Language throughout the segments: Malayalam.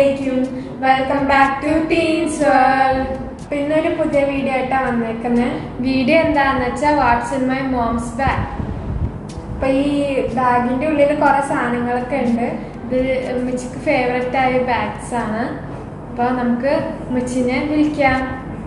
അലൈക്കും welcome back to Teens World പിന്നെ ഒരു പുതിയ വീഡിയോ ആയിട്ടാണ് വന്നേക്കുന്നത് വീഡിയോ എന്താന്ന് വെച്ചാൽ what's in my mom's bag അപ്പൊ ഈ ബാഗിന്റെ ഉള്ളിൽ കുറെ സാധനങ്ങളൊക്കെ ഉണ്ട് ഇത് മിച്ചിക്ക് ഫേവററ്റ് ആയ ബാഗ്സ് ആണ് അപ്പൊ നമുക്ക് മിച്ചിനെ വിളിക്കാം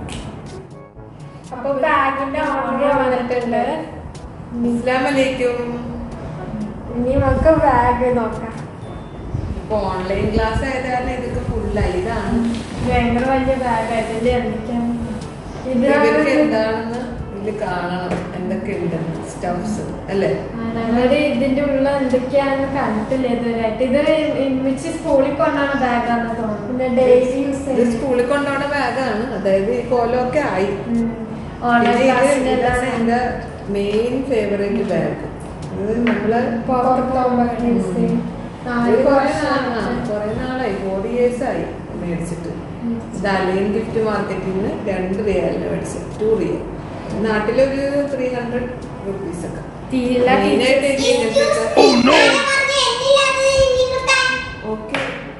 അപ്പൊ ബാഗിന്റെ ഓർഡർ വന്നിട്ടുണ്ട് അസ്സലാമലൈക്കും ഇനി നമുക്ക് ബാഗ് നോക്കാം ഇപ്പൊ ഓൺലൈൻ ക്ലാസ് ആയത് കാരണം ഇതൊക്കെ ഫുള്ളായി ഇതാണ് ഭയങ്കര വലിയ ബാഗ് ഇതിന്റെ എന്തൊക്കെയാണ് ഇത് ഇവർക്ക് എന്താണെന്ന് ഇതിൽ കാണണം എന്തൊക്കെ ഉണ്ടെന്ന് സ്റ്റഫ്സ് അല്ലേ ഞങ്ങളുടെ ഇതിന്റെ ഉള്ള എന്തൊക്കെയാണെന്ന് കണ്ടിട്ടില്ല ഇതുവരെയായിട്ട് ഇത് മിച്ച് സ്കൂളിൽ കൊണ്ടാണ് ബാഗാന്ന് തോന്നുന്നു പിന്നെ ഡെയിലി യൂസ് ഇത് സ്കൂളിൽ കൊണ്ടുപോകുന്ന ബാഗാണ് അതായത് ഈ കോലമൊക്കെ ആയി ഓൺലൈൻ പിന്നെ ഇത് ക്ലാസ്സിന്റെ ഇതാണ് എന്റെ മെയിൻ ഫേവറേറ്റ് ബാഗ് ഇത് നമ്മള് പുറത്ത് പോകുമ്പോ യൂസ് ചെയ്യും ഇത് കുറെ നാളാണ് കുറെ നാളായി ഫോർ ഇയേഴ്സ് ആയി മേടിച്ചിട്ട് ഇത് അലൈൻ ഗിഫ്റ്റ് മാർക്കറ്റിൽ നിന്ന് രണ്ട് റിയാലിന് മേടിച്ചത് ടു റിയൽ നാട്ടിലൊരു ത്രീ ഹൺഡ്രഡ് റുപ്പീസ് ഒക്കെ തീരില്ല മെയിനായിട്ട് എനിക്ക് ഇങ്ങനത്തെ ഓക്കെ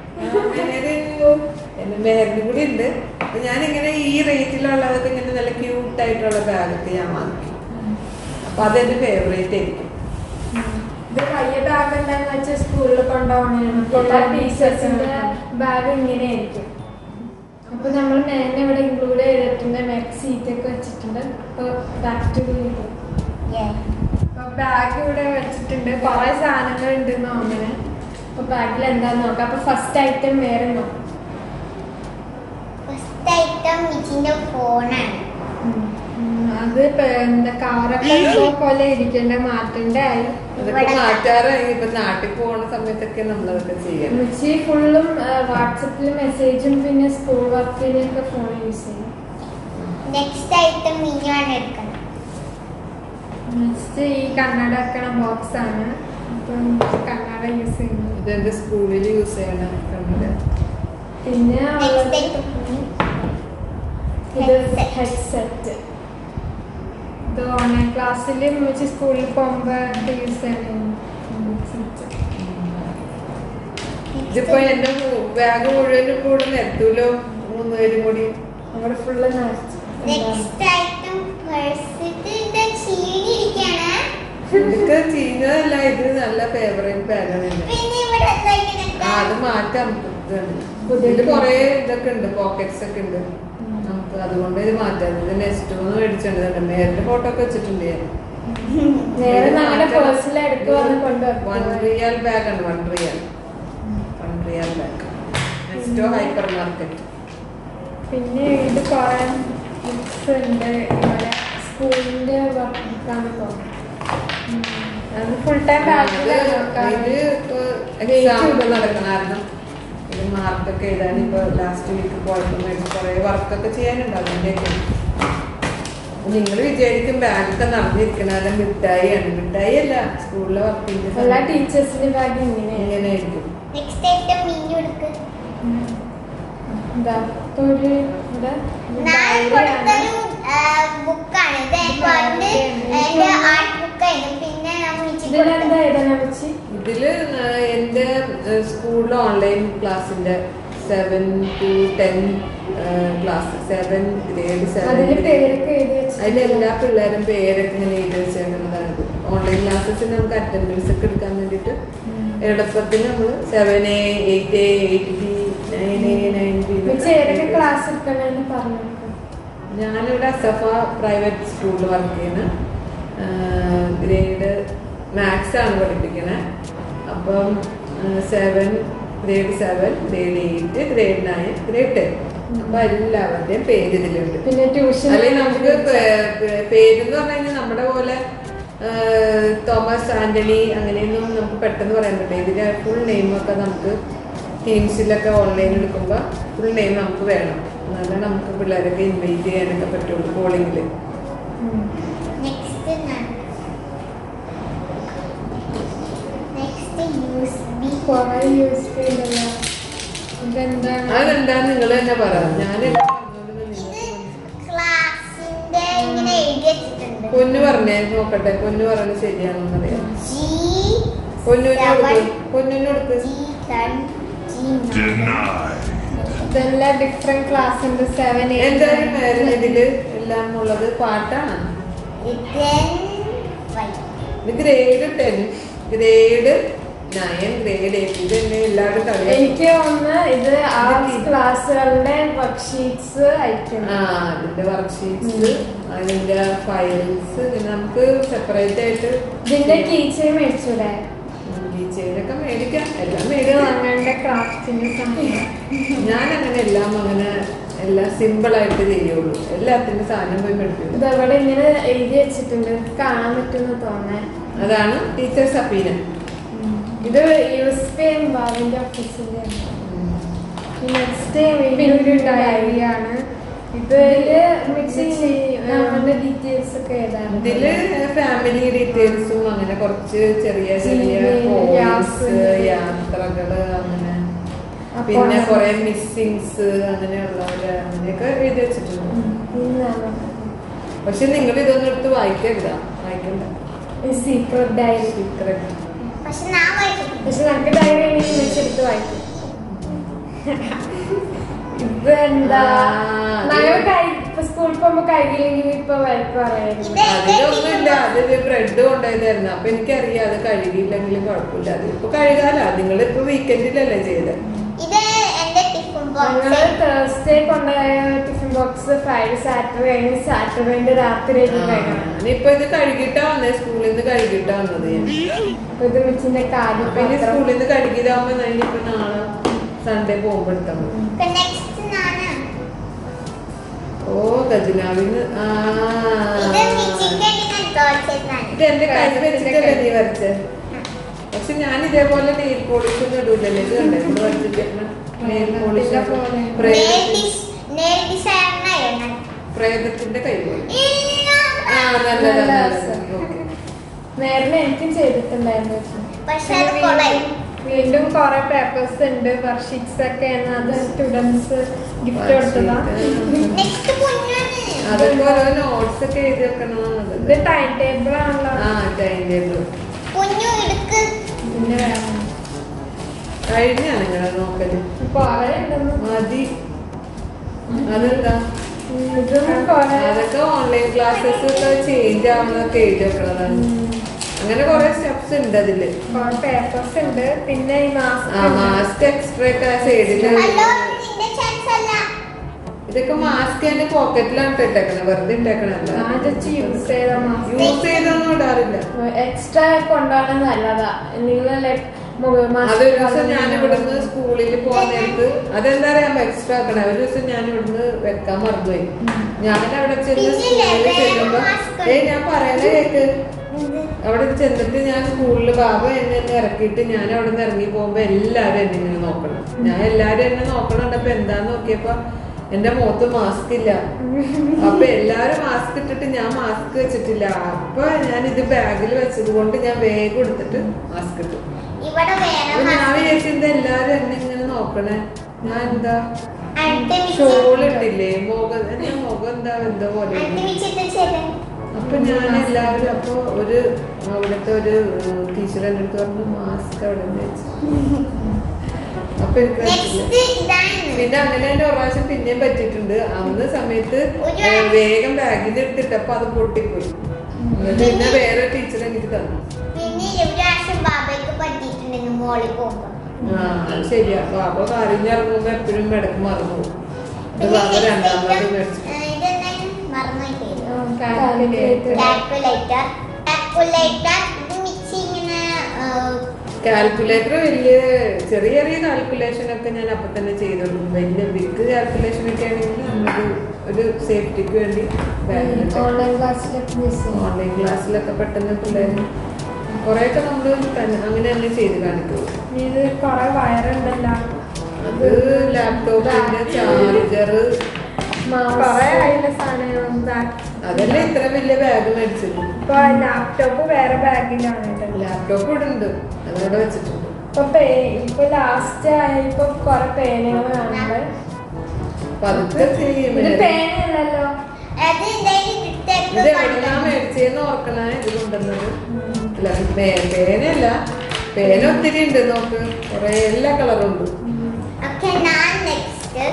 എന്റെ മേറിന് കൂടി ഉണ്ട് അപ്പൊ ഞാനിങ്ങനെ ഈ റേറ്റിലുള്ളതൊക്കെ ഇങ്ങനെ നല്ല ക്യൂട്ട് ആയിട്ടുള്ള ബാഗൊക്കെ ഞാൻ വാങ്ങിക്കും അപ്പൊ അതെന്റെ ഫേവറേറ്റ് ആയിരിക്കും ഇത് വലിയ ബാഗ് എന്താന്ന് വെച്ചാൽ സ്കൂളിൽ കൊണ്ടുപോകണതാണ് എല്ലാ ടീച്ചേഴ്സിന്റെ ബാഗ് ഇങ്ങനെ ആയിരിക്കും അപ്പൊ നമ്മൾ മേലെ ഇവിടെ ഇൻക്ലൂഡ് ചെയ്തിട്ടുണ്ട് നെക്ക് സീറ്റ് ഒക്കെ വെച്ചിട്ടുണ്ട് അപ്പൊ ബാക്ക് ടു ബാഗ് ഇവിടെ വെച്ചിട്ടുണ്ട് കുറെ സാധനങ്ങൾ ഉണ്ട് അങ്ങനെ അപ്പൊ ബാഗിൽ എന്താന്ന് നോക്കാം അപ്പൊ ഫസ്റ്റ് ഐറ്റം വേറെ നോക്കാം ഫസ്റ്റ് ഐറ്റം മിച്ചിന്റെ ഫോണാണ് ഉം, അത് ഇപ്പൊ എന്താ കാറൊക്കെ ഇപ്പൊ പോലെ ഇരിക്കേണ്ട മാറ്റേണ്ട ആയി അതൊക്കെ മാറ്റാറായി ഇപ്പൊ നാട്ടിൽ പോകുന്ന സമയത്തൊക്കെ നമ്മളതൊക്കെ ചെയ്യണം മിച്ചി ഫുള്ളും വാട്സപ്പിൽ മെസ്സേജും പിന്നെ സ്കൂൾ വർക്കിനൊക്കെ ഫോൺ യൂസ് ചെയ്യും നെക്സ്റ്റ് ഐറ്റം മിനിയാണ് എടുക്കുന്നത് നെക്സ്റ്റ് ഈ കണ്ണട വെക്കണ ബോക്സ് ആണ് അപ്പം കണ്ണട യൂസ് ചെയ്യുന്നത് ഇത് എന്റെ സ്കൂളിൽ യൂസ് ചെയ്യണ കണ്ടില്ല പിന്നെ ഉള്ളത് ഇത് Headset. ഹെഡ്സെറ്റ് ഇത് ഓൺലൈൻ ക്ലാസ്സിൽ മിച്ചി സ്കൂളിൽ പോകുമ്പോ യൂസ് ചെയ്യണം ഇതിപ്പോ എന്റെ ബാഗ് മുഴുവനും കൂടെ നിരത്തൂലോ മൂന്നുപേരും കൂടി അവിടെ ഫുള്ള് നിറച്ചു നെക്സ്റ്റ് ഐറ്റം പേഴ്സ് ഇത് ചീനിരിക്കാണ് ഇതൊക്കെ ചെയ്യുന്നതല്ല ഇത് നല്ല ഫേവറേറ്റ് ബാഗാണ് എന്റെ പിന്നെ ഇവിടെ എന്താ ഇങ്ങനെ ആ അത് മാറ്റാം ഇതുണ്ട്. പുതിയ- ഇതില് കൊറേ ഇതൊക്കെ ഉണ്ട് പോക്കറ്റ്സ് ഒക്കെ ഉണ്ട് നമുക്ക് അതുകൊണ്ട് ഇത് മാറ്റാം ഇത് നെക്സ്റ്റ് ഒന്ന് മേടിച്ചിട്ടുണ്ട് നേരത്തെ ഫോട്ടോ ഒക്കെ വെച്ചിട്ടുണ്ട് ഞാൻ നേരെ നമ്മുടെ പേഴ്സിൽ എടുത്ത് വന്ന് വൺ കൊണ്ടുവരും റിയൽ ബാഗ് ആണ് one riyal one riyal bag നെക്സ്റ്റോ ഹൈപ്പർ മാർക്കറ്റ് പിന്നെ ഇത് കുറെ ബുക്സ് ഉണ്ട് ഇവിടെ സ്കൂളിന്റെ വർക്കാണ് തോന്നുന്നത് അത് ഫുൾ ടൈം ഇത് ഇപ്പൊ എക്സാം ഒക്കെ നടക്കണം കാരണം ഇത് മാർക്കൊക്കെ എഴുതാൻ ഇപ്പൊ ലാസ്റ്റ് വീക്ക് പോയപ്പോ മേടിച്ച് കുറെ വർക്കൊക്കെ ചെയ്യാനുണ്ട് അതിന്റെയൊക്കെ നിങ്ങൾ വിചാരിക്കും ബാഗൊക്കെ നടന്നിരിക്കണ മിഠായിയാണ് മിഠായി അല്ല സ്കൂളിലെ വർക്കിന്റെ എല്ലാ ടീച്ചേഴ്സിന്റെ ബാഗ് ഇങ്ങനെയാണ് ഇങ്ങനെ ആയിരിക്കും നെക്സ്റ്റ് ഐറ്റം മിനി എടുക്ക് ഇതാ ഇപ്പൊ ഒരു ഇവിടെ ഞാൻ diary ആണ്. കൊടുത്തൊരു ബുക്കാണ് ഇത് പണ്ട് എന്റെ ആർട്ട് ബുക്കായിരുന്നു പിന്നെ ഞാൻ മിച്ചി ഇതിലെന്താ എഴുതാനാ വെച്ച് ഇതില് ന- എന്റെ സ്കൂളിലെ ഓൺലൈൻ ക്ലാസ്സിന്റെ seven to ten class seven grade seven അതില് പേരൊക്കെ എഴുതി അതിൽ എല്ലാ വെച്ചിട്ടുണ്ട് പിള്ളേരും പേരൊക്കെ ഇങ്ങനെ എഴുതി വെച്ചേക്കുന്നതാണ് ഇത് ഓൺലൈൻ ക്ലാസ്സസിന് നമുക്ക് അറ്റൻഡൻസ് ഒക്കെ എടുക്കാൻ വേണ്ടിയിട്ട് എളുപ്പത്തിന് നമ്മൾ seven A eight A eight B nine A nine B വെച്ച് ഏതൊക്കെ ക്ലാസ് എടുക്കണമെന്ന് പറഞ്ഞു ഞാനിവിടെ അസഫ പ്രൈവറ്റ് സ്കൂളിൽ വർക്ക് ചെയ്യുന്ന ഗ്രേഡ് മാത്സ് ആണ് പഠിപ്പിക്കണേ അപ്പം seven grade seven grade eight grade nine grade ten അപ്പൊ എല്ലാവരുടെയും പേര് ഇതിലുണ്ട് പിന്നെ ട്യൂഷൻ അല്ലെങ്കിൽ നമുക്ക് പേ- പേ- പേരെന്ന് പറഞ്ഞു കഴിഞ്ഞാൽ നമ്മുടെ പോലെ ആ, തോമസ് ആന്റണി അങ്ങനെയൊന്നും നമുക്ക് പെട്ടെന്ന് പറയാൻ പറ്റില്ല ഇതിന്റെ ഫുൾ നെയിമൊക്കെ നമുക്ക് ടീംസിലൊക്കെ ഓൺലൈൻ എടുക്കുമ്പോൾ ഫുൾ നെയിം നമുക്ക് വേണം എന്നാലേ നമുക്ക് പിള്ളേരൊക്കെ ഇൻവൈറ്റ് ചെയ്യാനൊക്കെ പറ്റുള്ളൂ കോളിങ്ങിൽ നെക്സ്റ്റ് നെക്സ്റ്റ് യൂസ് ബി കുറെ യൂസ് ചെയ്തല്ലോ ഇതെന്താണ് അതെന്താന്ന് നിങ്ങൾ തന്നെ പറ ഞാൻ ഇത് ക്ലാസിന്റെ ഇങ്ങനെ എഴുതി വെച്ചിട്ടുണ്ട് പൊന്നു പറഞ്ഞേ നോക്കട്ടെ പൊന്നു പറഞ്ഞത് ശരിയാണെന്ന് അറിയാം ജി പൊന്നുവിന് Seven. കൊടുക്ക് പൊന്നുവിന് കൊടുക്ക് ജി തൺ Denied. ഇതെല്ലാം ഡിഫറെന്റ് ക്ലാസ് ഉണ്ട് സെവൻ എന്തായാലും വേറെ ഇതില് എല്ലാം ഉള്ളത് പാട്ടാണ് ഇത് grade ten grade nine grade eight ഇത് തന്നെ എല്ലാവരും കളിയാക്കും എനിക്ക് ഒന്ന് ഇത് ആർട്സ് ക്ലാസ്സുകളുടെ വർക്ക്ഷീറ്റ്സ് അയക്കണം ആ അതിന്റെ വർക്ക്ഷീറ്റ്സ് അതിന്റെ ഫയൽസ് പിന്നെ നമുക്ക് സെപ്പറേറ്റ് ആയിട്ട് ഇതിന്റെ ടീച്ചർ മേടിച്ചൂടെ ചെയിനൊക്കെ മേടിക്കാം എല്ലാം ഇത് മേടിക്കാം ഞങ്ങളുടെ ക്രാഫ്റ്റിന്റെ സാധനം ഞാൻ അങ്ങനെ എല്ലാം അങ്ങനെ എല്ലാം സിമ്പിൾ ആയിട്ട് ചെയ്യുള്ളൂ എല്ലാത്തിന്റെ സാധനം പോയി മേടിക്കും ഇത് അവിടെ ഇങ്ങനെ എഴുതി വെച്ചിട്ടുണ്ട് ഇത് കാണാൻ പറ്റുമെന്ന് തോന്നേ അതാണ് ടീച്ചർ സഫീന ഇത് യൂസ് ചെയ്യാൻ ബാബിന്റെ ഓഫീസിന്റെ നെക്സ്റ്റ് വലിയൊരു ഡയറിയാണ് ഇതില് മിക്സി നമ്മുടെ ഡീറ്റെയിൽസ് ഒക്കെ എഴുതാറുണ്ട് ഇതില് ഫാമിലി ഡീറ്റെയിൽസും അങ്ങനെ കുറച്ച് ചെറിയ ചെറിയ ജീവി, പോയിന്റ്സ് യാത്ര. യാത്രകള് അങ്ങനെ അപ്പോൾ പിന്നെ കുറെ മിസ്സിങ്സ് അങ്ങനെയുള്ളവര് അങ്ങനെയൊക്കെ എഴുതി വെച്ചിട്ടുണ്ട് ഇന്നാണ് പക്ഷെ നിങ്ങൾ ഇതൊന്നും എടുത്ത് വായിക്കരുത വായിക്കണ്ട സീക്രട്ട് ഡയറി സീക്രട്ട് പക്ഷെ ഞാൻ വായിക്കും പക്ഷെ നമുക്ക് ഡയറി ആണെങ്കിൽ വെച്ചെടുത്ത് വായിക്കും ഇത് എന്താ ആ, അത് ഞങ്ങൾ കൈ ഇപ്പൊ സ്കൂളിൽ പോകുമ്പോ കഴുകിയില്ലെങ്കിൽ ഇപ്പൊ വഴക്ക് പറയായിരുന്നു ഇത് അതിലൊന്നുമില്ല അത് ബ്രെഡ് കൊണ്ടുപോയതായിരുന്നു അപ്പൊ എനിക്കറിയാം അത് കഴുകിയില്ലെങ്കിലും കുഴപ്പമില്ല അത് ഇപ്പൊ കഴുകാല നിങ്ങൾ ഇപ്പൊ വീക്കെൻഡിലല്ലേ ചെയ്തത് ഇത് എന്റെ ടിഫിൻ ഞങ്ങള് ബോക്സ് തേഴ്സ്ഡേ കൊണ്ടുപോയ ടിഫിൻ ബോക്സ് ഫ്രൈഡേ സാറ്റർഡേ കഴിഞ്ഞ് സാറ്റർഡേന്റെ രാത്രി കഴിക്കണം ഇപ്പൊ ഇത് കഴുകിട്ടാ വന്നേ സ്കൂളിൽ നിന്ന് കഴുകിട്ടാ വന്നത് ഞാൻ അപ്പൊ ഇത് മിച്ചിന്റെ കാല് അപ്പൊ ഇനി പത്രം. സ്കൂളിൽ നിന്ന് കഴുകിയതാവുമ്പോ ഞാൻ ഇനിയിപ്പോ നാളെ സൺഡേ പോകുമ്പോ എടുത്താൽ മതി നെക്സ്റ്റ് ഞാന് ഓ ഖജനാവിന് ആ ഇത് മിച്ചിന്റെ ഞാൻ തോച്ചതാണ് ഇത് എന്റെ കൈ വെച്ചിട്ടല്ലേ നീ വരച്ചേ പക്ഷെ ഞാൻ ഇതേപോലെ നെയിൽ പോളിഷ് ഒന്നും ഇടൂലല്ലേ ഇത് കണ്ടേ ഇവിടെ വരച്ചിരിക്കുന്ന നെയിൽ പോളിഷ് നെയിൽ ഡിസൈനായിരുന്നു പ്രേതത്തിന്റെ കൈ പോലെ ആ നല്ല നല്ലതാണ് രസം. നേരത്തെ എനിക്കും ചെയ്തിട്ടുണ്ടായിരുന്നു പക്ഷെ അത് കൊള്ളായി വീണ്ടും കുറെ പേപ്പേഴ്സ് ഉണ്ട് വർക്ക്ഷീറ്റ്സ് ഒക്കെ ആണ് അത് സ്റ്റുഡൻസ് ഗിഫ്റ്റ് കൊടുത്തതാ നെക്സ്റ്റ് കുഞ്ഞാണ് അതൊക്കെ ഓരോ നോട്ട്സ് ഒക്കെ എഴുതി വെക്കണമെന്നത് ഇത് ടൈം ടേബിൾ ആണല്ലോ ആ ടൈം ടേബിൾ കുഞ്ഞു ഇടുക്ക് പിന്നെ വേണം കഴിഞ്ഞാ നിങ്ങളെ നോക്കല് കുറെ ഉണ്ടെന്ന് മതി അതെന്താ ഇതും കുറെ അതൊക്കെ ഓൺലൈൻ ക്ലാസ്സസ് ഒക്കെ ചേഞ്ച് ആവുന്നതൊക്കെ എഴുതി വെക്കണതാണ് അങ്ങനെ കുറെ സ്റ്റെപ്സ് ഉണ്ട് അതില് കുറെ പേപ്പേഴ്സ് ഉണ്ട് പിന്നെ ഈ ആ മാസ്ക് മാസ്ക് എക്സ്ട്രാ ഒക്കെ സൈഡില് ഹലോ നിന്റെ ചാൻസ് അല്ല ഇതൊക്കെ മാസ്ക് എന്റെ പോക്കറ്റിലാണ് ഇട്ടേക്കണത് വെറുതെ ഇട്ടേക്കണല്ല ആദ്യം യൂസ് ചെയ്ത മാസ്ക് യൂസ് ചെയ്തൊന്നും ഇടാറില്ല എക്സ്ട്രാ കൊണ്ടുപോകണം നല്ലതാ നിങ്ങൾ ലൈക് മുഖ അതൊരു ദിവസം ഞാൻ ഇവിടുന്ന് സ്കൂളിൽ പോകാൻ നേരത്ത് അതെന്താ പറയാ എക്സ്ട്രാ ആക്കണേ ഒരു ദിവസം ഞാൻ ഇവിടുന്ന് വെക്കാൻ മറന്നുപോയി ഞാൻ അവിടെ ചെന്ന് പിന്നില്ലേ, സ്കൂളിൽ വേറെ ചെല്ലുമ്പോ mask ഏയ് ഞാൻ പറയണ കേക്ക് അവിടെ ചെന്നിട്ട് ഞാൻ സ്കൂളിൽ ബാബ എന്നെ എന്നെ ഇറക്കിയിട്ട് ഞാൻ അവിടെ നിന്ന് ഇറങ്ങി പോകുമ്പോ എല്ലാരും എന്നെ ഇങ്ങനെ നോക്കണം ഞാൻ എല്ലാരും എന്നെ നോക്കണുണ്ടപ്പോ എന്താന്ന് നോക്കിയപ്പോ എന്റെ മുഖത്ത് മാസ്ക് ഇല്ല അപ്പൊ എല്ലാരും മാസ്ക് ഇട്ടിട്ട് ഞാൻ മാസ്ക് വെച്ചിട്ടില്ല അപ്പൊ ഞാൻ ഇത് ബാഗിൽ വെച്ചത് കൊണ്ട് ഞാൻ വേഗം എടുത്തിട്ട് മാസ്ക് ഇട്ടു ഇവിടെ വേറെ അപ്പൊ ഞാൻ വിചാരിച്ചത് എല്ലാരും എന്നെ ഇങ്ങനെ നോക്കണേ ഞാൻ എന്താ അടുത്ത ഷോൾ ഇട്ടില്ലേ മുഖം എന്റെ മുഖം എന്താ എന്താ പോലെ അടുത്ത മിച്ചിട്ട് ചെയ്തേ അപ്പൊ ഞാൻ എല്ലാവരും അപ്പൊ ഒരു അവിടുത്തെ ഒരു ടീച്ചർ എൻ്റെ അടുത്ത് പറഞ്ഞു മാസ്ക് അവിടെ നിന്ന് വെച്ചു അപ്പൊ എനിക്ക് പറ്റില്ല. നെക്സ്റ്റ് ഇതാണ് പിന്നെ അങ്ങനെ എന്റെ ഒരു പ്രാവശ്യം പിന്നെയും പറ്റിയിട്ടുണ്ട് അന്ന് സമയത്ത് ഒരു- ഏ, വേഗം ബാഗിൽ എടുത്തിട്ടപ്പോ അത് പൊട്ടിപ്പോയി എന്നിട്ട് പിന്നെ വേറെ ടീച്ചർ എനിക്ക് തന്നു പിന്നെ ഒരു പ്രാവശ്യം ബാബയ്ക്ക് പറ്റിയിട്ടുണ്ടെന്ന് മോളിൽ പോകുമ്പോ ആ അത് ശരിയാ ബാബ കരഞ്ഞിറങ്ങുമ്പോ എപ്പോഴും ഇടക്ക് മറന്നു പോകും ഇത് ബാബ രണ്ടാമത് മേടിച്ചു ഇതെന്താണ് മറന്നുപോയി പേര് കാൽക്കുലേറ്റർ കാൽക്കുലേറ്റർ കാൽക്കുലേറ്റർ ഇത് മിച്ചി ഇങ്ങനെ ആ, കാൽക്കുലേറ്റർ വലിയ ചെറിയ ചെറിയ കാൽക്കുലേഷൻ ഒക്കെ ഞാൻ അപ്പൊ തന്നെ ചെയ്തു കൊടുക്കും വലിയ ബിഗ് കാൽക്കുലേഷൻ ഒക്കെ ആണെങ്കിൽ നമ്മളൊരു ഒരു സേഫ്റ്റിക്ക് വേണ്ടി ബാഗിലൊക്കെ ഓൺലൈൻ ക്ലാസ്സിലൊക്കെ യൂസ് ചെയ്യും ഓൺലൈൻ ക്ലാസ്സിലൊക്കെ പെട്ടെന്ന് പിള്ളേർ കുറെയൊക്കെ നമ്മൾ അങ്ങനെ തന്നെ ചെയ്ത് കാണിക്കും ഇത് കുറെ വയറുണ്ടല്ലോ അത് ലാപ്ടോപ്പിന്റെ ചാർജർ കുറെ ആയില്ല സാധനങ്ങളും ബാഗ് അതല്ലേ ഇത്ര വലിയ ബാഗ് മേടിച്ചത് ഇപ്പൊ ലാപ്ടോപ്പ് വേറെ ബാഗിലാണ് കേട്ടോ ലാപ്ടോപ്പ് ഇവിടെ ഉണ്ട് അതവിടെ വെച്ചിട്ടുണ്ട് ഇപ്പൊ പേ ഇപ്പൊ ലാസ്റ്റ് ആയപ്പോ കൊറേ പേനകൾ കാണുന്നത് അപ്പൊ അതൊക്കെ ചെയ്യും ഇത് പേനയല്ലല്ലോ അത് എന്തായാലും ഇത് ഇട്ടേക്ക് എവിടെയാ മേടിച്ചേന്ന് ഓർക്കണേ ഇത് കൊണ്ടുവന്നത് അല്ല പേ- പേനയല്ല പേന ഒത്തിരി ഉണ്ട് നോക്ക് കൊറേ എല്ലാ കളറും ഉണ്ട് ഞാൻ നെക്സ്റ്റ്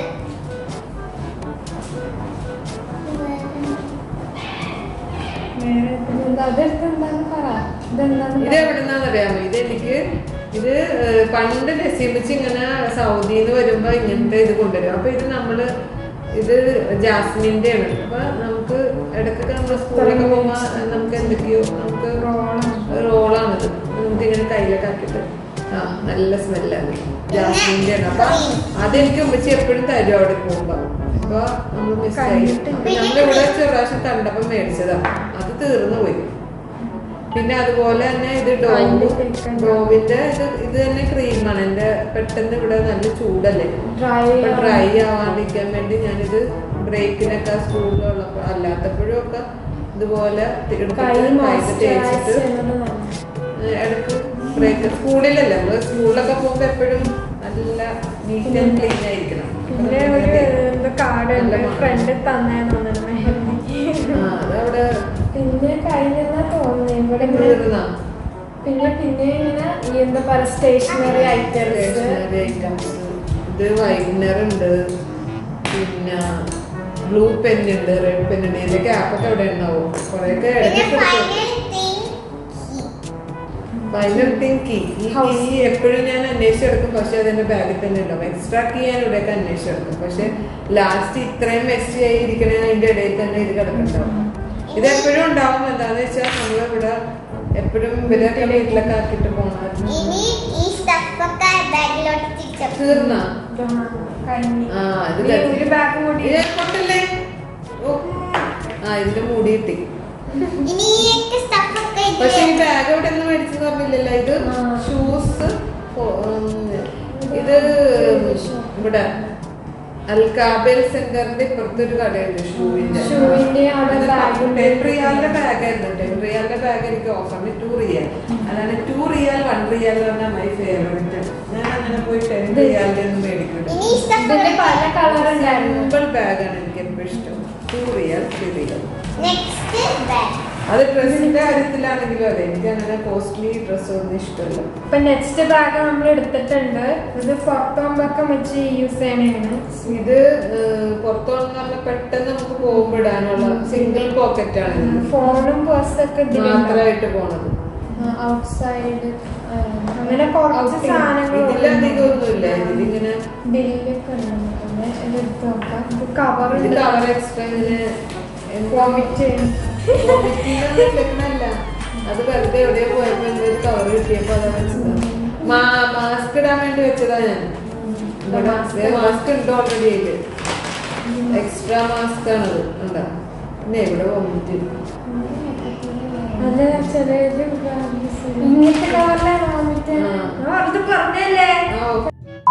വേറെ എന്താ അതെടുത്ത് എന്താന്ന് പറ ഇതെന്താന്ന് ഇത് എവിടുന്നാന്ന് അറിയാമോ ഇത് എനിക്ക് ഇത് ഏഹ്, പണ്ട് നസീമിച്ച് ഇങ്ങനെ സൗദിന്ന് വരുമ്പോ ഇങ്ങനത്തെ ഇത് കൊണ്ടുവരും അപ്പൊ ഇത് നമ്മള് ഇത് ജാസ്മിന്റെ ആണ് അപ്പൊ നമുക്ക് ഇടയ്ക്കൊക്കെ നമ്മൾ സ്കൂളിലൊക്കെ പോകുമ്പോ നമുക്ക് എന്തൊക്കെയോ നമുക്ക് റോളാണിത് നമുക്ക് ഇങ്ങനെ കയ്യിലൊക്കെ ആക്കിയിട്ട് ആ നല്ല സ്മെല്ലാണ് ജാസ്മിന്റെ ആണ് അപ്പൊ അതെനിക്ക് ഉമ്മച്ചി എപ്പോഴും തരും അവിടെ പോകുമ്പോ അപ്പൊ നമ്മൾ മിസ് ആയി കണ്ടിട്ടില്ല. നമ്മളിവിടെ ഒരു പ്രാവശ്യം കണ്ടപ്പോ മേടിച്ചതാ അത് തീർന്നു പോയി പിന്നെ അതുപോലെ തന്നെ ഇത് ഡോവ് അതിന്റെ കേൾക്കാൻ ഡോവിന്റെ ഇത് ഇത് തന്നെ ക്രീമാണ് എന്റെ പെട്ടെന്ന് ഇവിടെ നല്ല ചൂടല്ലേ ഡ്രൈ അപ്പൊ ഡ്രൈ ആവാണ്ടിരിക്കാൻ വേണ്ടി ഞാനിത് ബ്രേക്കിനൊക്കെ സ്കൂളിലുള്ളപ്പോ അല്ലാത്തപ്പോഴും ഒക്കെ ഇതുപോലെ എടുത്തിട്ട് കൈ കൈക്ക് തേച്ചിട്ട് ഏഹ് ഇടയ്ക്ക് ബ്രേക്ക് സ്കൂളിലല്ലേ നമ്മള് സ്കൂളിലൊക്കെ പോകുമ്പോ എപ്പോഴും നല്ല നീറ്റ് ആൻഡ് ക്ലീൻ ആയിരിക്കണം പിന്നെ ഒരു എന്താ കാർഡ് ഉണ്ട് ഫ്രണ്ട് തന്നേന്ന് തോന്നുന്നു മെഹന്തി ആ അതവിടെ പിന്നെ കഴിഞ്ഞെന്നാ തോന്നുന്നു ഇവിടെ ഇങ്ങനെ തീർന്നാ പിന്നെ പിന്നെ ഇങ്ങനെ ഈ എന്താ പറയുക സ്റ്റേഷനറി ഐറ്റംസ് സ്റ്റേഷനറി ഐറ്റംസ് ഇത് വൈകുന്നേർ ഉണ്ട് പിന്നെ ബ്ലൂ പെൻ ഉണ്ട് റെഡ് പെൻ ഉണ്ട് ഇതിന്റെ ക്യാപ്പൊക്കെ എവിടെ ഉണ്ടാവും കുറെയൊക്കെ പിന്നെ ഇടയ്ക്ക് ഫൈനൽ തിങ് ഫൈനൽ കീ ഈ കീ എപ്പോഴും ഞാൻ അന്വേഷിച്ചെടുക്കും പക്ഷെ അതെന്റെ ബാഗിൽ തന്നെ ഉണ്ടാവും എക്സ്ട്രാ കീ ഞാൻ ഇവിടെയൊക്കെ അന്വേഷിച്ചെടുക്കും പക്ഷെ ലാസ്റ്റ് ഇത്രയും മെസ്സി ആയി ഇരിക്കണേ അതിന്റെ ഇടയിൽ തന്നെ ഇത് കിടക്കുന്നുണ്ടാവും ഇത് എപ്പോഴും ഉണ്ടാവും എന്താന്ന് വെച്ചാൽ നമ്മളിവിടെ എപ്പോഴും ഇവരൊക്കെ വീട്ടിലൊക്കെ ആക്കിയിട്ട് പോകണം ഇനി ഈ സ്റ്റഫൊക്കെ ബാഗിലോട്ട് തിരിച്ചു തീർന്നാ കഴിഞ്ഞു ആ, ഇത് ഇനി കഴിഞ്ഞു. ഒരു ബാഗ് കൂടി ഇത് പൊട്ടല്ലേ ഓ ആ ഇതിന്റെ മൂടി കിട്ടി ഇനി ഈ സ്റ്റഫൊക്കെ പക്ഷെ ഈ ബാഗ് എവിടെ നിന്ന് മേടിച്ചെന്ന് പറഞ്ഞില്ലല്ലോ ഇത് ആ. ഷൂസ് ഇത് ഇവിടെ അൽകാബേൽ സെന്ററിന്റെ ഇപ്പുറത്തെ ഒരു കടയുണ്ട് ഷൂവിന്റെ ഷൂവിന്റെ അവിടെ bag ഉണ്ട്. ടെൻ റിയാലിന്റെ ബാഗ് ആയിരുന്നു ടെൻ റിയാലിന്റെ ബാഗ് എനിക്ക് ഓഫറിന് ടു റിയാൽ അതാണ് ടു റിയാൽ വൺ റിയാൽ പറഞ്ഞാൽ മൈ ഫേവറേറ്റ് ഞാൻ അങ്ങനെ പോയി ടെൻ റിയാലിന്റെ ഒന്നും മേടിക്കില്ല ഇനി ഈ ഇതിന്റെ പല സ്റ്റഫ് കളർ ഉണ്ടായിരുന്നു സിമ്പിൾ ബാഗാണ് എനിക്ക് എപ്പോഴും ഇഷ്ടം two riyal three riyal next bag അത് ഡ്രസ്സിന്റെ കാര്യത്തിലാണെങ്കിലും അതെ എനിക്ക് അങ്ങനെ കോസ്റ്റ്ലി ഡ്രസ് ഒന്നും ഇഷ്ടമല്ല ഇപ്പൊ നെക്സ്റ്റ് ബാഗ് നമ്മൾ എടുത്തിട്ടുണ്ട് ഇത് പുറത്തുമ്പോഴൊക്കെ വെച്ച് യൂസ് ചെയ്യണതാണ് ഇത് പുറത്തോന്ന് പറഞ്ഞാൽ പെട്ടെന്ന് നമുക്ക് പോകുമ്പോ ഇടാനുള്ള സിംഗിൾ പോക്കറ്റ് ആണ് ഇത്. ഫോണും പേഴ്സൊക്കെ മാത്രമായിട്ട് പോണത് ഔട്ട്സൈഡ് അങ്ങനെ കുറച്ച് സാധനങ്ങൾ ഇതിലധികം ഒന്നുമില്ല ഇതിലിങ്ങനെ ബില്ലൊക്കെ ഉണ്ട് എടുത്ത് നോക്കാം ഇത് കവർ ഇത് കവർ എക്സ്ട്രാ ഇങ്ങനെ വോമിറ്റ് വോമിറ്റില്ല അത് വെറുതെ എവിടെയോ പോയപ്പോ എന്തോ ഒരു കവർ കിട്ടിയപ്പോ അതാ വെച്ചതാ മാസ്ക് ഇടാൻ വേണ്ടി വെച്ചതാ ഞാൻ മാസ്ക് ഉണ്ട് ഓൾറെഡി അതില് എക്സ്ട്രാ മാസ്ക് ആണത് ഉണ്ടാ പിന്നെ എവിടെ വോമിറ്റ് അല്ല ചിലത് ഇങ്ങനത്തെ കവറിലാണ് വോമിറ്റ് ആ. അത് പറഞ്ഞല്ലേ ആ, ഓക്കേ.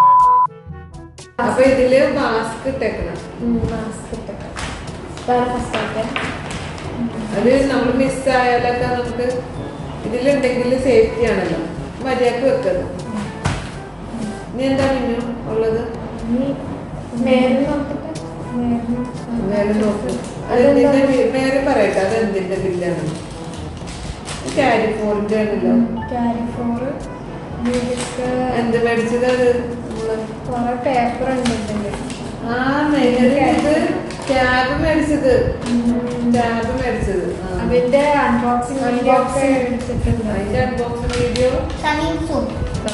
അപ്പൊ ഇതില് മാസ്ക് ഇട്ടേക്കണം മാസ്ക് ഇട്ടൊക്കെ വേറെ ഫസ്റ്റ് ആയിട്ട് അത് നമ്മൾ മിസ്സായാലൊക്കെ നമുക്ക് ഇതിലുണ്ടെങ്കിൽ സേഫ്റ്റി ആണല്ലോ മര്യാദക്ക് വെക്കത് ഇനി എന്താ മിന്നു ഉള്ളത് ഇനി മേലെ നോക്കട്ടെ നേരെ നോക്കും അതെന്തിന്റെ ബി- നേരെ പറയട്ടെ അത് എന്തിന്റെ ബില്ലാണ് കാരിഫോറിന്റെ ആണല്ലോ ക്യാരി ഫോർ മ്യൂസിക് എന്ത് മേടിച്ചത് അത് നമ്മള് കുറെ പേപ്പർ ഉണ്ട് ഇതില് ആ മേടിച്ചത് ക്യാബ് മേടിച്ചത് ക്യാബ് മേടിച്ചത് ആ. അതിന്റെ അൺബോക്സിംഗ് വീഡിയോ ഒക്കെ എടുത്തിട്ടുണ്ട് അതിന്റെ അൺബോക്സിംഗ് വീഡിയോ കമ്മിങ് സൂൺ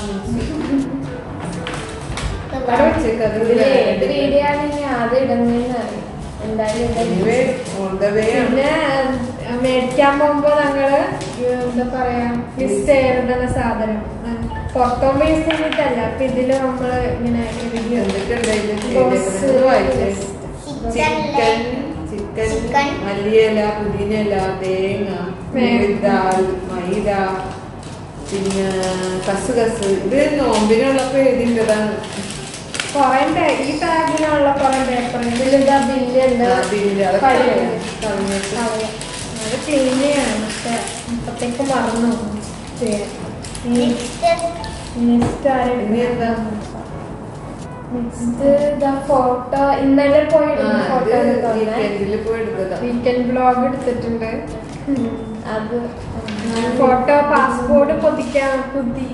അവിടെ വെച്ചേക്ക് അത് ഇതില് ഏത് വീഡിയോ ആണ് ഇനി ആദ്യം ഇടുന്നതെന്ന് അറിയാം എന്തായാലും ഇടണം. Anyway, on the way ആണ്. പിന്നെ ഉം, മേടിക്കാൻ പോകുമ്പോ ഞങ്ങള് എന്താ പറയാ മിസ് ചെയ്യരുന്ന സാധനം ഉം, പുറത്തോമ്പോ യൂസ് ചെയ്തിട്ടല്ല അപ്പൊ ഇതില് നമ്മള് ഇങ്ങനെ എഴുതി എന്തൊക്കെയുണ്ട് അതില് Boss ചെയ്തേക്കുന്നത്? വായിച്ചേ. Chicken chicken chicken chicken. മല്ലിയില പുതിനയില തേങ്ങ തേങ്ങ. ദാൽ മൈദ പിന്നെ കസുകസ് ഇത് നോമ്പിനുള്ളപ്പോ എഴുതിയിട്ടതാണ് കൊറേ പേ- ഈ ബാഗിലുള്ള കൊറേ പേപ്പർ ഇതിലിതാ ബില്ലുണ്ട് ആ, bill. അതൊക്കെ കളയാം. കളഞ്ഞിട്ട്. അത് ക്ലീൻ ചെയ്യണം പക്ഷെ ഇപ്പത്തേക്ക് മറന്നു ചെയ്യാൻ നെക്സ്റ്റ് നെക്സ്റ്റ് ഇനി എന്താ? നെക്സ്റ്റ് ഇതാ ഫോട്ടോ ഇന്നലെ പോയി ആ, ഫോട്ടോ ഇത് എടുത്തോന്നെ വീക്കെൻഡില് പോയി എടുത്തതാ വീക്കെൻഡ് ബ്ലോഗ് എടുത്തിട്ടുണ്ട് അത് ഫോട്ടോ പാസ്പോർട്ട് പൊതിക്കാൻ പുതി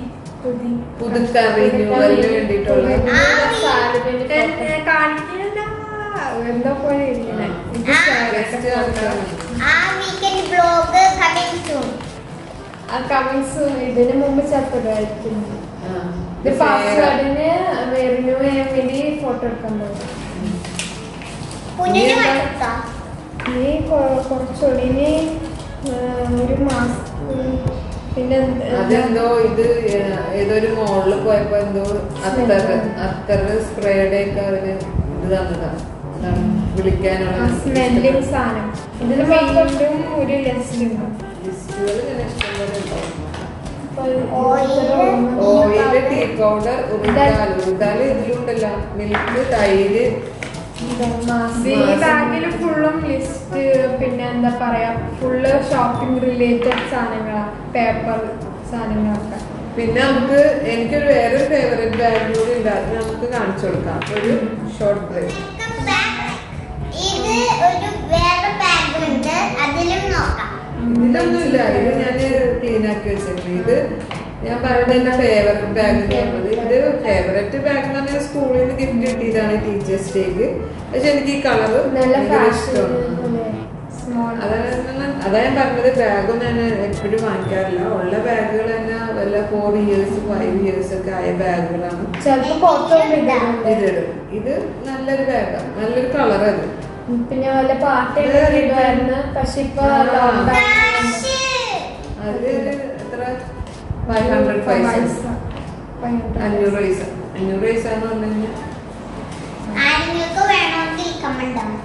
പുതി- പുതുക്കാൻ റിന്യൂവലിന് വേണ്ടിയിട്ടുള്ള ആ, സാലറിന് എന്നെ കാണിക്കില്ല എന്തോ പോലെ ഇരിക്കണേ ഇത് ആ. സാലറിയൊക്കെ ടെസ്റ്റ് നടത്താൻ ആ വീക്കെൻഡ് ബ്ലോഗ് കമ്മിങ് സൂൺ ആ കമ്മിങ്സ് ഇതിന് മുമ്പ് ചത്തതായിരിക്കും ആ. ഇത് പാസ്വേഡിന് റിന്യൂ ചെയ്യാൻ വേണ്ടി ഫോട്ടോ എടുക്കാൻ പോകും കുഞ്ഞിന് നീ എന്താ? കണ്ടെത്താം ഇനി കൊ- കുറച്ചുകൂടി ഇനി ആ, ഒരു മാസം പിന്നെ എന്ത്- അതെന്തോ ഇത് ഏ- ഏതൊരു മോളില് പോയപ്പോ എന്തോ അത്തറ് അത്തറ് സ്പ്രേയുടെ ഒക്കെ അവര് ഇത് തന്നതാ എന്താണ് വിളിക്കാനുള്ള സ്മെല്ലിങ് സാധനം ഇതിന് വീണ്ടും ഒരു ലെസ്റ്റ് ഉണ്ട് ലിസ്റ്റുകൾ ഇങ്ങനെ ഇഷ്ടംപോലെ ഉണ്ടാവും Oil. Oil tea powder urad dal urad dal ഇതിലുണ്ടല്ലോ മിൽക്ക് തൈര് ഈ ബാഗിൽ ഫുള്ളും ലിസ്റ്റ് പിന്നെ എന്താ പറയാ ഫുള്ള് ഷോപ്പിംഗ് റിലേറ്റഡ് സാധനങ്ങളാ പേപ്പർ സാധനങ്ങളൊക്കെ പിന്നെ നമുക്ക് എനിക്കൊരു വേറൊരു ഫേവറേറ്റ് ബാഗ് കൂടി ഉണ്ട് അത് നമുക്ക് കാണിച്ചു കൊടുക്കാം ഒരു ഷോർട്ട് ബ്രേക്ക് ഇത് ഒരു വേറെ ബാഗ് ഉണ്ട് അതിലും നോക്കാം ഇതിലൊന്നുമില്ല ഇത് ഞാൻ ക്ലീൻ ആക്കി വെച്ചിട്ടുണ്ട് ഇത് ഞാൻ പറയുന്നത് എന്റെ ഫേവറേറ്റ് ബാഗ് എന്ന് പറഞ്ഞത് ഇത് ഫേവറേറ്റ് ബാഗ് എന്ന് പറഞ്ഞാൽ സ്കൂളിൽ നിന്ന് ഗിഫ്റ്റ് കിട്ടിയതാണ് ടീച്ചേഴ്സ് ഡേക്ക് പക്ഷെ എനിക്ക് ഈ കളറ് നല്ല ഫാഷൻ ഇഷ്ടമാണ് സ്മോൾ അതാണ് അതാ ഞാൻ പറഞ്ഞത് ബാഗും ഞാൻ എപ്പോഴും വാങ്ങിക്കാറില്ല ഉള്ള ബാഗുകൾ തന്നെ വല്ല ഫോർ ഇയേഴ്സ് ഫൈവ് ഇയേഴ്സ് ഒക്കെ ആയ ബാഗുകളാണ് ചിലപ്പോ പുറത്തോട്ട് ഇടുന്നുണ്ട് ഇതിടും ഇത് നല്ലൊരു ബാഗാണ് നല്ലൊരു കളർ അത് പിന്നെ വല്ല പാർട്ടിയൊക്കെ ഇടുമായിരുന്നു പക്ഷെ ഇപ്പൊ ആ. ലോക്ക്ഡൌൺ കാശ്. അത് എത്ര ഫൈവ് ഹൺഡ്രഡ് പൈസ അഞ്ഞൂറ് പൈസ അഞ്ഞൂറ് പൈസ എന്ന് പറഞ്ഞു കഴിഞ്ഞാൽ ആരെങ്കിലും വേണമെങ്കിൽ കമന്റ് ആവും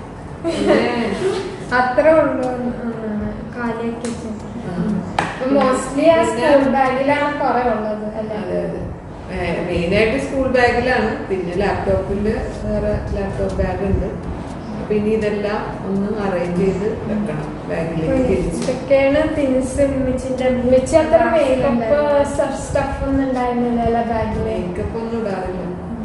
അത്രേ ഉള്ളൂ കാലിയാക്കി മോസ്റ്റ്ലി ആ പിന്നെ- സ്കൂൾ ബാഗിലാണ് കുറെ ഉള്ളത് അതെ അല്ലേ അതെ മെയിൻ ആയിട്ട് സ്കൂൾ ബാഗിലാണ് പിന്നെ ലാപ്ടോപ്പിന്റെ വേറെ ലാപ്ടോപ്പ് ബാഗ് ഉണ്ട് അപ്പൊ ഇനി ഇതെല്ലാം ഒന്ന് അറേഞ്ച് ചെയ്ത് വെക്കണം ബാഗിലേക്ക് തിരിച്ച് ഇതൊക്കെയാണ് തിങ്സ് മിച്ചിന്റെ മിച്ചി അത്ര മേക്കപ്പ് സ്റ്റഫ് ഒന്നും ഉണ്ടായിരുന്നില്ല ബാഗില് മേക്കപ്പ് ഒന്നും ഇടാറില്ല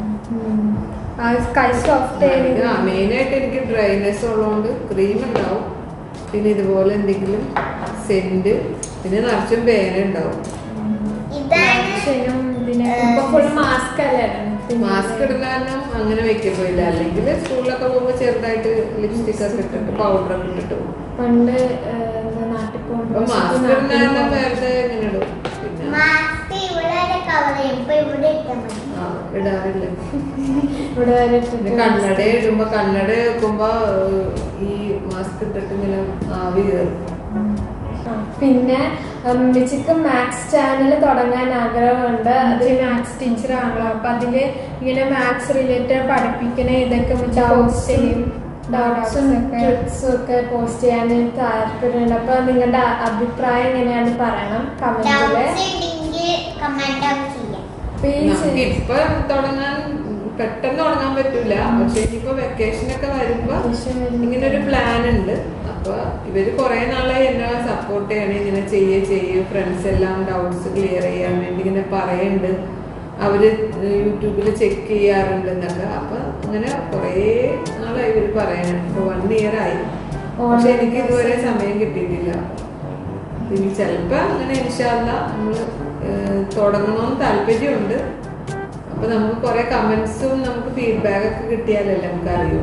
ആ കൈ സോഫ്റ്റ് മെയിൻ ആയിട്ട് എനിക്ക് ഡ്രൈനെസ് ഉള്ളതുകൊണ്ട് ക്രീം ഉണ്ടാവും പിന്നെ ഇതുപോലെ എന്തെങ്കിലും സെന്റ് പിന്നെ നിറച്ചും പേന ഉണ്ടാവും ഇതാണ് ഇതിനെ ഇപ്പൊ ഫുൾ മാസ്ക് അല്ലേ മാസ്ക് ഇടുന്ന കാരണം അങ്ങനെ വെക്കപ്പോയില്ല അല്ലെങ്കിൽ സ്കൂളിലൊക്കെ പോകുമ്പോൾ ചെറുതായിട്ട് ലിപ്സ്റ്റിക് ഒക്കെ ഇട്ടിട്ട് പൗഡർ ഒക്കെ ഇട്ടിട്ട് പോകും പണ്ട് ഏഹ്, എന്താ നാട്ടിൽ അപ്പൊ പോകുമ്പോ മാസ്ക് ഇടുന്ന കാരണം വെറുതെ ഇങ്ങനെ ഇടും പിന്നെ മാസ്ക് ഇവിടെ കവർ ചെയ്യും ഇപ്പൊ ഇവിടെ ഇട്ടാൽ മതി ആ, ഇടാറില്ല ഇവിടെ വരെ പിന്നെ ഇട്ടിട്ട് കണ്ണട ഇടുമ്പോ കണ്ണട വെക്കുമ്പോ ഏഹ്, ഈ മാസ്ക് ഇട്ടിട്ട് ഇങ്ങനെ ആവി കയറും ആ, പിന്നെ മിച്ചിക്ക് മാത്സ് ചാനൽ തുടങ്ങാൻ ആഗ്രഹമുണ്ട് അത് മാത്സ് ടീച്ചർ ആണല്ലോ അപ്പൊ അതില് ഇങ്ങനെ മാത്സ് റിലേറ്റഡ് പഠിപ്പിക്കണ ഇതൊക്കെ മിച്ച പോസ്റ്റ് ചെയ്യും ഡൗട്ട്സും ട്രിക്സും ഒക്കെ പോസ്റ്റ് ചെയ്യാൻ താല്പര്യമുണ്ട് അപ്പൊ നിങ്ങളുടെ അഭിപ്രായം എങ്ങനെയാണെന്ന് പറയണം കമന്റില് ഡൗട്ട്സ് ഉണ്ടെങ്കിൽ കമന്റ് ആവും ചെയ്യാം അപ്പൊ ഈ നമുക്ക് ഇപ്പൊ തുടങ്ങാൻ പെട്ടെന്ന് തുടങ്ങാൻ പറ്റൂല പക്ഷെ ഇനിയിപ്പോ വെക്കേഷൻ ഒക്കെ വരുമ്പോ ഇങ്ങനെ ഒരു പ്ലാൻ ഉണ്ട് അപ്പൊ ഇവര് കുറെ നാളായി എന്നെ സപ്പോർട്ട് ചെയ്യണേ ഇങ്ങനെ ചെയ്യേ ചെയ്യൂ ഫ്രണ്ട്സ് എല്ലാം ഡൗട്ട്സ് ക്ലിയർ ചെയ്യാൻ വേണ്ടി ഇങ്ങനെ പറയുന്നുണ്ട് അവര് യൂട്യൂബിൽ ചെക്ക് ചെയ്യാറുണ്ട് എന്നൊക്കെ അപ്പൊ അങ്ങനെ കുറെ നാളായി ഇവര് പറയണേ ഇപ്പൊ വൺ ഇയർ ആയി പക്ഷെ എനിക്ക് ഇതുവരെ സമയം കിട്ടിയിട്ടില്ല ഇനി ചിലപ്പോ അങ്ങനെ ഇൻഷാല്ല നമ്മള് ഏഹ്, തുടങ്ങണമെന്ന് താല്പര്യമുണ്ട് അപ്പൊ നമുക്ക് കുറെ കമന്റ്സും നമുക്ക് ഫീഡ്ബാക്ക് ഒക്കെ കിട്ടിയാലല്ലേ നമുക്ക് അറിയൂ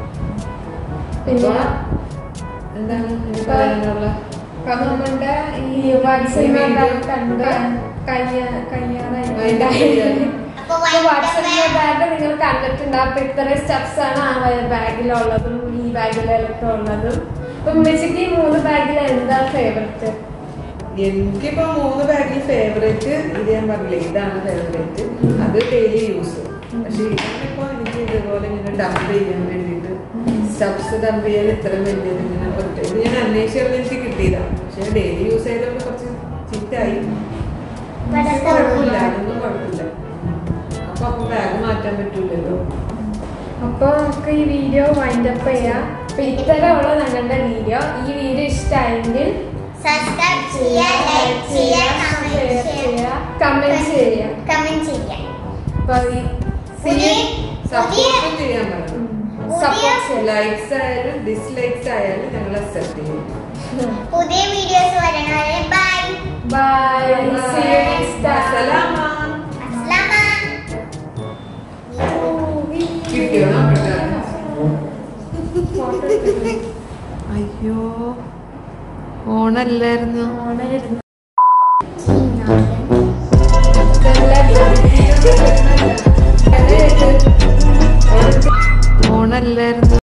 പിന്നെ എന്താണ് ഇനി പറയാനുള്ള അപ്പൊ നമ്മുടെ ഈ വാട്സപ്പ് കണ്ട് Wind up ചെയ്യാൻ. അപ്പൊ വാട്സപ്പിന്റെ ബാഗ് നിങ്ങൾ കണ്ടിട്ടുണ്ട് അപ്പൊ ഇത്രയും സ്റ്റെപ്സ് ആണ് ആ ബാഗിലുള്ളതും ഈ ബാഗിലൊക്കെ ഉള്ളതും അപ്പൊ ഉമ്മച്ചിക്ക് ഈ മൂന്ന് ബാഗിൽ എന്താ ഫേവറേറ്റ് എനിക്കിപ്പോ മൂന്ന് ബാഗിൽ ഫേവറേറ്റ് ഇത് ഞാൻ പറഞ്ഞില്ലേ ഇതാണ് ഫേവറേറ്റ് അത് ഡെയിലി യൂസ് പക്ഷെ ഇതിനിപ്പോ എനിക്ക് ഇതുപോലെ ഇങ്ങനെ ഡംപ് ചെയ്യാൻ വേണ്ടിയിട്ട് സ്റ്റബ്സ് ഡംപ് ചെയ്യാൻ ഇത്ര വലിയത് ഇങ്ങനെ ഒറ്റ ഇത് ഞാൻ അന്വേഷിച്ചറിഞ്ഞ് എനിക്ക് കിട്ടിയതാണ് പക്ഷെ ഡെയിലി യൂസ് ചെയ്തപ്പോൾ കുറച്ച് ചീറ്റായി പക്ഷെ കുഴപ്പമില്ല അതൊന്നും കുഴപ്പമില്ല അപ്പൊ അപ്പൊ ബാഗ് മാറ്റാൻ പറ്റൂലല്ലോ അപ്പൊ നമുക്ക് ഈ വീഡിയോ വൈൻഡ് അപ്പ് ചെയ്യാം അപ്പൊ ഇത്തരമുള്ള ഞങ്ങളുടെ വീഡിയോ ഈ വീഡിയോ ഇഷ്ടമായെങ്കിൽ സബ്സ്ക്രൈബ് ചെയ്യുക ലൈക്ക് ചെയ്യുക കമന്റ് ഷെയർ ചെയ്യുക ചെയ്യുക കമന്റ് ചെയ്യുക കമന്റ് ചെയ്യുക അപ്പൊ ഈ പുതിയ സപ്പോർട്ടും ചെയ്യാൻ പറഞ്ഞു സപ്പോർട്ട് ചെയ്യാം ലൈക്സ് ആയാലും ഡിസ്ലൈക്സ് ആയാലും ഞങ്ങൾ അക്സെപ്റ്റ് ചെയ്യും പുതിയ വീഡിയോസ് വരണവരെ bye bye see you next time സലാമ അയ്യോ ഓണല്ലായിരുന്നു ഓണായിരുന്നു ഓണല്ലായിരുന്നു